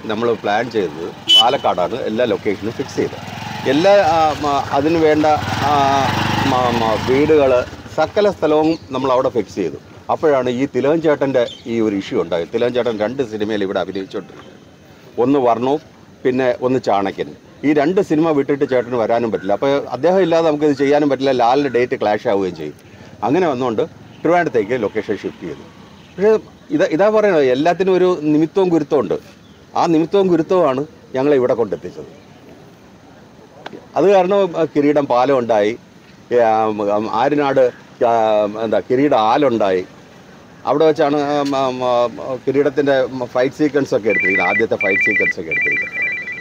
നമ്മൾ പ്ലാൻ ചെയ്തത് പാലക്കാടാണ് എല്ലാ ലൊക്കേഷനും ഫിക്സ് ചെയ്തത് എല്ലാ ആ, മ- അതിന് വേണ്ട വീടുകൾ സകല സ്ഥലവും നമ്മൾ അവിടെ ഫിക്സ് ചെയ്തു അപ്പോഴാണ് ഈ തിലകൻ ചേട്ടൻ്റെ ഈ ഒരു ഇഷ്യൂ ഉണ്ടായത് തിലകൻ ചേട്ടൻ രണ്ട് സിനിമയിൽ ഇവിടെ അഭിനയിച്ചുകൊണ്ടിരിക്കുന്നത് ഒന്ന് വർണ്ണവും പിന്നെ ഒന്ന് ചാണക്യനും ഈ രണ്ട് സിനിമ വിട്ടിട്ട് ചേട്ടന് വരാനും പറ്റില്ല അപ്പോൾ അദ്ദേഹം ഇല്ലാതെ നമുക്കിത് ചെയ്യാനും പറ്റില്ല ലാലിൻ്റെ ഡേറ്റ് ക്ലാഷ് ആവുകയും ചെയ്യും അങ്ങനെ വന്നുകൊണ്ട് ട്രിവാൻഡത്തേക്ക് ലൊക്കേഷൻ ഷിഫ്റ്റ് ചെയ്തു പക്ഷേ ഇതാ ഇതാ പറയുന്നത് എല്ലാത്തിനും ഒരു നിമിത്തവും ഗുരുത്തവും ഉണ്ട് ആ നിമിത്തവും ഗുരുത്തവുമാണ് ഞങ്ങളെ ഇവിടെ കൊണ്ടെത്തിച്ചത് അത് കാരണം ആ, കിരീടം പാലം ഉണ്ടായി ആ, ഉം, ആര്യനാട് ആ, എന്താ കിരീട ആലുണ്ടായി അവിടെ വെച്ചാണ് ആ, ഉം, ഉം, കിരീടത്തിൻ്റെ ഫൈറ്റ് സീക്വൻസ് ഒക്കെ എടുത്തിരിക്കുന്നത് ആദ്യത്തെ ഫൈറ്റ് സീക്വൻസ് ഒക്കെ എടുത്തിരിക്കുന്നത്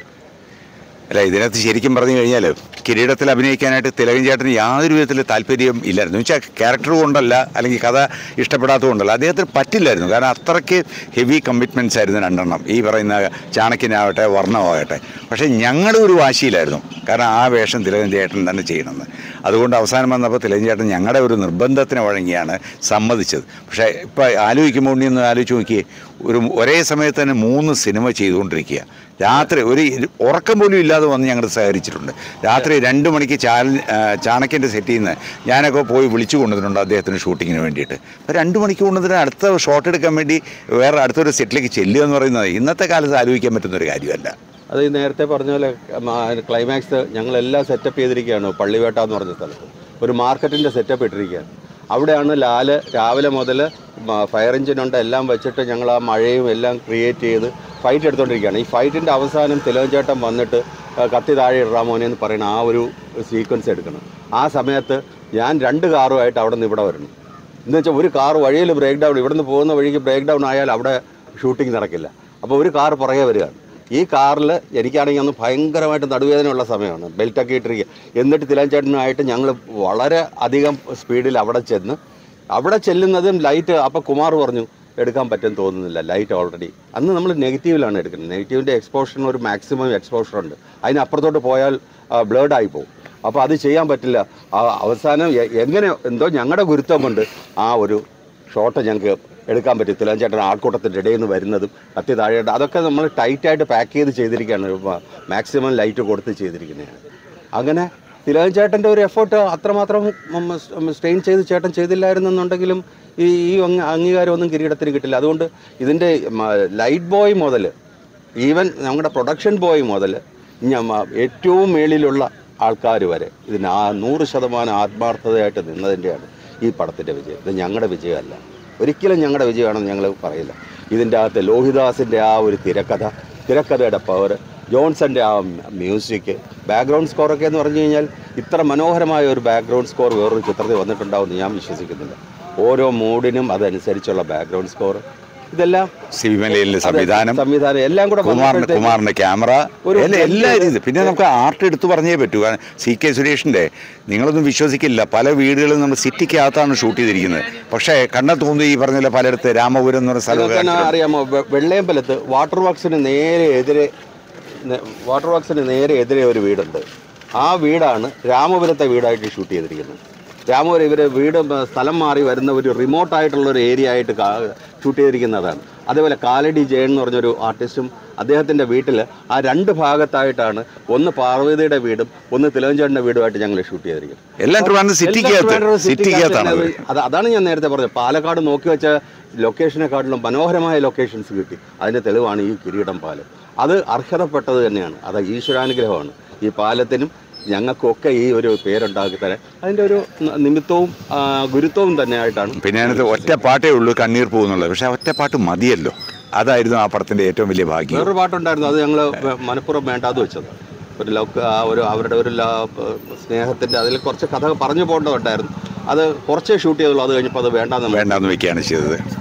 അല്ല ഇതിനകത്ത് ശരിക്കും പറഞ്ഞു കഴിഞ്ഞാൽ കിരീടത്തിൽ അഭിനയിക്കാനായിട്ട് തിലകൻ ചേട്ടന് യാതൊരു വിധത്തിൽ താല്പര്യം ഇല്ലായിരുന്നു എന്ന് വെച്ചാൽ ക്യാരക്ടർ കൊണ്ടല്ല അല്ലെങ്കിൽ കഥ ഇഷ്ടപ്പെടാത്തത് കൊണ്ടല്ല അദ്ദേഹത്തിന് പറ്റില്ലായിരുന്നു കാരണം അത്രയ്ക്ക് ഹെവി കമ്മിറ്റ്മെൻറ്റ്സ് ആയിരുന്നു രണ്ടെണ്ണം ഈ പറയുന്ന ചാണക്യനാവട്ടെ വർണ്ണമാകട്ടെ പക്ഷേ ഞങ്ങളുടെ ഒരു വാശിയിലായിരുന്നു കാരണം ആ വേഷം തിലകൻ ചേട്ടൻ തന്നെ ചെയ്യണമെന്ന് അതുകൊണ്ട് അവസാനം വന്നപ്പോൾ തിലകൻ ചേട്ടൻ ഞങ്ങളുടെ ഒരു നിർബന്ധത്തിന് വഴങ്ങിയാണ് സമ്മതിച്ചത് പക്ഷേ ഇപ്പോൾ ആലോചിക്കുമ്പോൾ ഉണ്ണി ഒന്ന് ആലോചിച്ച് നോക്കിയേ ഒരു ഒരേ സമയത്ത് തന്നെ മൂന്ന് സിനിമ ചെയ്തുകൊണ്ടിരിക്കുക രാത്രി ഒരു ഇരു- ഉറക്കം പോലും ഇല്ലാതെ വന്ന് ഞങ്ങൾ സഹകരിച്ചിട്ടുണ്ട് രാത്രി രണ്ട് മണിക്ക് ചാൽ ചാണക്യൻ്റെ സെറ്റിൽ നിന്ന് ഞാനൊക്കെ പോയി വിളിച്ചു കൊണ്ടുവന്നിട്ടുണ്ട് അദ്ദേഹത്തിന് ഷൂട്ടിങ്ങിന് വേണ്ടിയിട്ട് അപ്പോൾ രണ്ട് മണിക്ക് കൊണ്ടുവന്നിട്ട് അടുത്ത ഷോട്ട് എടുക്കാൻ വേണ്ടി വേറെ അടുത്തൊരു സെറ്റിലേക്ക് ചെല്ലുക എന്ന് പറയുന്നത് ഇന്നത്തെ കാലത്ത് ആലോചിക്കാൻ പറ്റുന്ന ഒരു കാര്യമല്ല അത് ഈ നേരത്തെ പറഞ്ഞ പോലെ ക്ലൈമാക്സ് ഞങ്ങളെല്ലാം സെറ്റപ്പ് ചെയ്തിരിക്കുകയാണ് പള്ളിവേട്ട എന്ന് പറഞ്ഞ സ്ഥലത്ത് ഒരു മാർക്കറ്റിൻ്റെ സെറ്റപ്പ് ഇട്ടിരിക്കുകയാണ് അവിടെയാണ് ലാല് രാവിലെ മുതൽ ഫയർ എഞ്ചിനുണ്ട് എല്ലാം വെച്ചിട്ട് ഞങ്ങൾ ആ മഴയും എല്ലാം ക്രിയേറ്റ് ചെയ്ത് ഫൈറ്റ് എടുത്തുകൊണ്ടിരിക്കുകയാണ് ഈ ഫൈറ്റിൻ്റെ അവസാനം തിലകഞ്ചേട്ടൻ വന്നിട്ട് ആ, കത്തി താഴെ ഇടാ മോനെ എന്ന് പറയുന്ന ആ ഒരു സീക്വൻസ് എടുക്കണം ആ സമയത്ത് ഞാൻ രണ്ട് കാറുമായിട്ട് അവിടെ നിന്ന് ഇവിടെ വരണം എന്ന് വെച്ചാൽ ഒരു കാർ വഴിയിൽ ബ്രേക്ക് ഡൗൺ ഇവിടെ നിന്ന് പോകുന്ന വഴിക്ക് ബ്രേക്ക് ഡൗൺ ആയാൽ അവിടെ ഷൂട്ടിംഗ് നടക്കില്ല അപ്പോൾ ഒരു കാർ പുറകെ വരികയാണ് ഈ കാറിൽ എനിക്കാണെങ്കിൽ അന്ന് ഭയങ്കരമായിട്ട് നടുവേദനയുള്ള സമയമാണ് ബെൽറ്റൊക്കെ ഇട്ടിരിക്കുക എന്നിട്ട് തിലഞ്ചേട്ടനുമായിട്ട് ഞങ്ങൾ വളരെ അധികം സ്പീഡിൽ അവിടെ ചെന്ന് അവിടെ ചെല്ലുന്നതും ലൈറ്റ് അപ്പോൾ കുമാർ പറഞ്ഞു എടുക്കാൻ പറ്റും തോന്നുന്നില്ല ലൈറ്റ് ഓൾറെഡി അന്ന് നമ്മൾ നെഗറ്റീവിലാണ് എടുക്കുന്നത് നെഗറ്റീവിൻ്റെ എക്സ്പോഷറിന് ഒരു മാക്സിമം എക്സ്പോഷർ ഉണ്ട് അതിനപ്പുറത്തോട്ട് പോയാൽ ബ്ലേഡ് ആയി പോകും അപ്പോൾ അത് ചെയ്യാൻ പറ്റില്ല ആ അവസാനം എ- എങ്ങനെ എന്തോ ഞങ്ങളുടെ ഗുരുത്വം കൊണ്ട് ആ ഒരു ഷോട്ട് ഞങ്ങൾക്ക് എടുക്കാൻ പറ്റും തിലഞ്ചേട്ടൻ ആൾക്കൂട്ടത്തിൻ്റെ ഇടയിൽ നിന്ന് വരുന്നതും കത്തി താഴെയിട്ട് അതൊക്കെ നമ്മൾ ടൈറ്റായിട്ട് പാക്ക് ചെയ്ത് ചെയ്തിരിക്കുകയാണ് മാക്സിമം ലൈറ്റ് കൊടുത്ത് ചെയ്തിരിക്കുന്നതാണ് അങ്ങനെ തിലകൻ ചേട്ടൻ്റെ ഒരു എഫേർട്ട് അത്രമാത്രം സ്ട്രെയിൻ ചെയ്ത് ചേട്ടൻ ചെയ്തില്ലായിരുന്നെന്നുണ്ടെങ്കിലും ഈ ഈ അംഗ- അംഗീകാരമൊന്നും കിരീടത്തിന് കിട്ടില്ല അതുകൊണ്ട് ഇതിൻ്റെ ലൈറ്റ് ബോയ് മുതൽ ഈവൻ നമ്മുടെ പ്രൊഡക്ഷൻ ബോയ് മുതൽ ഞ- ഏറ്റവും മേളിലുള്ള ആൾക്കാർ വരെ ഇതിന് ആ നൂറ് ശതമാനം ആത്മാർത്ഥതയായിട്ട് നിന്നതിൻ്റെയാണ് ഈ പടത്തിൻ്റെ വിജയം ഇത് ഞങ്ങളുടെ വിജയമല്ല ഒരിക്കലും ഞങ്ങളുടെ വിജയമാണെന്ന് ഞങ്ങൾ പറയില്ല ഇതിൻ്റെ അകത്ത് ലോഹിദാസിൻ്റെ ആ ഒരു തിരക്കഥ തിരക്കഥയുടെ പവർ ജോൺസന്റെ ആ മ്യൂസിക് ബാക്ക്ഗ്രൗണ്ട് സ്കോറൊക്കെ എന്ന് പറഞ്ഞു കഴിഞ്ഞാൽ ഇത്ര മനോഹരമായ ഒരു ബാക്ക്ഗ്രൗണ്ട് സ്കോർ വേറൊരു ചിത്രത്തിൽ വന്നിട്ടുണ്ടാവുമെന്ന് ഞാൻ വിശ്വസിക്കുന്നില്ല ഓരോ മൂഡിനും അതനുസരിച്ചുള്ള ബാക്ക്ഗ്രൗണ്ട് സ്കോർ ഇതെല്ലാം സിവിമലയിലെ സംവിധാനം സംവിധാനം എല്ലാം കൂടെ കുമാറിന്റെ വന്നപ്പോഴത്തേക്ക് കുമാറിന്റെ ക്യാമറ ഒരു എല്ലാ എല്ലാ വലിയൊരു- രീതിയും പിന്നെ നമുക്ക് ആർട്ട് എടുത്തു പറഞ്ഞേ പറ്റൂ കാരണം സി കെ സുരേഷിന്റെ നിങ്ങളൊന്നും വിശ്വസിക്കില്ല പല വീടുകളും നമ്മൾ സിറ്റിക്കകത്താണ് ഷൂട്ട് ചെയ്തിരിക്കുന്നത് പക്ഷേ കണ്ണ തോന്നി ഈ പറഞ്ഞ പലയിടത്ത് രാമപുരം എന്ന് പറഞ്ഞ നിങ്ങൾക്ക് തന്നെ സ്ഥലം അറിയാമോ വെ- വെള്ളയമ്പലത്ത് വാട്ടർ വർക്സിന് നേരെ എതിരെ നെ- വാട്ടർ വർക്സിന് നേരെ എതിരെ ഒരു വീടുണ്ട് ആ വീടാണ് രാമപുരത്തെ വീടായിട്ട് ഷൂട്ട് ചെയ്തിരിക്കുന്നത് രാമപുരം ഇവർ വീട് ബ- സ്ഥലം മാറി വരുന്ന ഒരു റിമോട്ട് ആയിട്ടുള്ള ഒരു ഏരിയ ആയിട്ട് ഷൂട്ട് ചെയ്തിരിക്കുന്നതാണ് അതേപോലെ കാലടി ജയൻ എന്ന് പറഞ്ഞൊരു ആർട്ടിസ്റ്റും അദ്ദേഹത്തിൻ്റെ വീട്ടിൽ ആ രണ്ട് ഭാഗത്തായിട്ടാണ് ഒന്ന് പാർവതിയുടെ വീടും ഒന്ന് തിലവഞ്ചേട്ടൻ്റെ വീടുമായിട്ട് ഞങ്ങൾ ഷൂട്ട് ചെയ്തിരിക്കുന്നത് എല്ലാം ട്രിവാൻഡ്രം സിറ്റിക്കകത്ത് ട്രിവാൻഡ്രം സിറ്റിക്കകത്താണ് അത്. അത് അതാണ് ഞാൻ നേരത്തെ പറഞ്ഞത് പാലക്കാട് നോക്കി വെച്ച ലൊക്കേഷനെക്കാട്ടിലും മനോഹരമായ ലൊക്കേഷൻസ് കിട്ടി അതിൻ്റെ തെളിവാണ് ഈ കിരീടം പാലം അത് അർഹതപ്പെട്ടത് തന്നെയാണ് അത് ഈശ്വരാനുഗ്രഹമാണ് ഈ പാലത്തിനും ഞങ്ങൾക്കൊക്കെ ഈ ഒരു പേരുണ്ടാക്കി തരാൻ അതിൻ്റെ ഒരു ന- നിമിത്തവും ആ, ഗുരുത്വവും തന്നെയായിട്ടാണ് പിന്നെ അതിനകത്ത് ഒറ്റ പാട്ടേ ഉള്ളൂ കണ്ണീർ പോകുന്നുള്ളത് പക്ഷെ ആ ഒറ്റ പാട്ട് മതിയല്ലോ അതായിരുന്നു ആ പടത്തിന്റെ ഏറ്റവും വലിയ ഭാഗ്യം വേറൊരു പാട്ടുണ്ടായിരുന്നു അത് ഞങ്ങൾ മനഃപൂർവ്വം വേണ്ടാതെ വെച്ചത് ഒരു ലവ് ആ ഒരു അവരുടെ ഒരു ല- സ്നേഹത്തിൻ്റെ അതിൽ കുറച്ച് കഥ പറഞ്ഞു പോകേണ്ടതുണ്ടായിരുന്നു അത് കുറച്ചേ ഷൂട്ട് ചെയ്തുള്ളൂ അത് കഴിഞ്ഞപ്പോൾ അത് വേണ്ടാന്ന് വേണ്ടാന്ന് വെക്കുകയാണ് ചെയ്തത്